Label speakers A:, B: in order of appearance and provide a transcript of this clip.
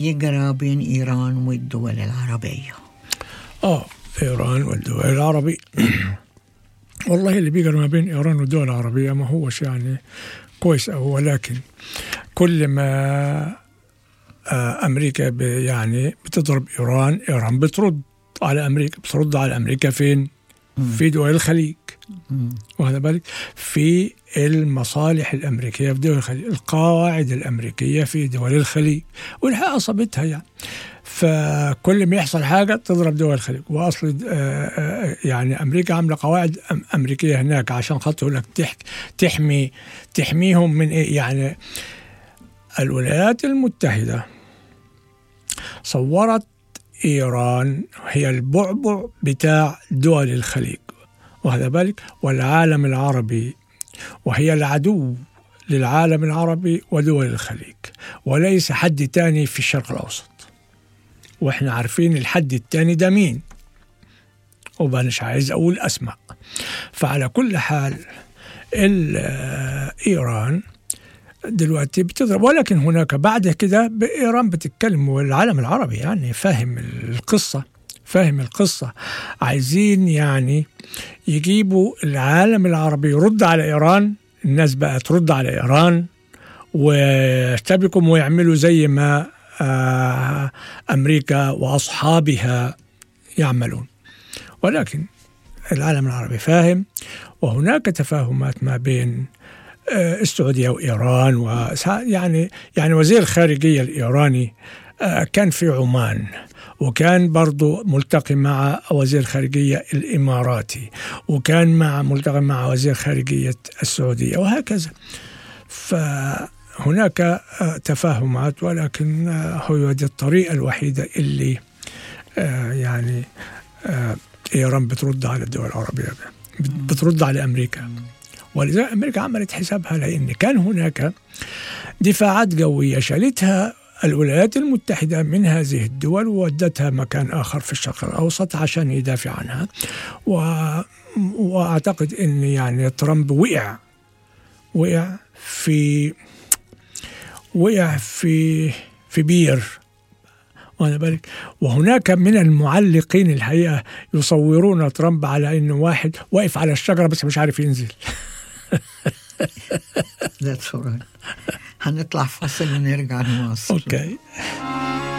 A: يقرا بين إيران والدول العربية
B: اه ايران والدول العربية والله اللي بيقرا ما بين ايران والدول العربية ما هوش يعني كويس أو ولكن كل ما آه، امريكا ب- يعني بتضرب ايران ايران بترد على امريكا بترد على امريكا فين؟ في دول الخليج
A: مم.
B: واخد بالك في المصالح الامريكيه في دول الخليج القواعد الامريكيه في دول الخليج والحقيقه اصابتها يعني فكل ما يحصل حاجه تضرب دول الخليج واصل آه، آه، يعني امريكا عامله قواعد أم- امريكيه هناك عشان خاطر يقول لك تح- تحمي تحميهم من ايه يعني الولايات المتحده صورت ايران هي البعبع بتاع دول الخليج وهذا بالك والعالم العربي وهي العدو للعالم العربي ودول الخليج وليس حد تاني في الشرق الأوسط واحنا عارفين الحد التاني ده مين ومش عايز أقول أسماء فعلى كل حال ال- آه، إيران دلوقتي بتضرب ولكن هناك بعد كده ب- إيران بتتكلم والعالم العربي يعني فاهم القصة فاهم القصة عايزين يعني يجيبوا العالم العربي يرد على إيران الناس بقى ترد على إيران ويشتبكوا ويعملوا زي ما آه، أمريكا وأصحابها يعملون ولكن العالم العربي فاهم وهناك تفاهمات ما بين آه، السعودية وإيران وسا- يعني يعني وزير الخارجية الإيراني آه، كان في عمان وكان برضو ملتقي مع وزير الخارجية الإماراتي وكان مع ملتقي مع وزير خارجية السعودية وهكذا فهناك آه، تفاهمات ولكن آه، هو دي الطريقة الوحيدة اللي آه، يعني آه، إيران بترد على الدول العربية بت- بترد على أمريكا ولذلك أمريكا عملت حسابها لأن كان هناك دفاعات جوية شالتها الولايات المتحدة من هذه الدول وودتها مكان آخر في الشرق الأوسط عشان يدافع عنها و... وأعتقد أن يعني ترامب وقع وقع في وقع في في بير وانا بالك وهناك من المعلقين الحقيقه يصورون ترامب على انه واحد واقف على الشجره بس مش عارف ينزل
A: That's all right. هنطلع فاصل ونرجع نواصل
B: اوكي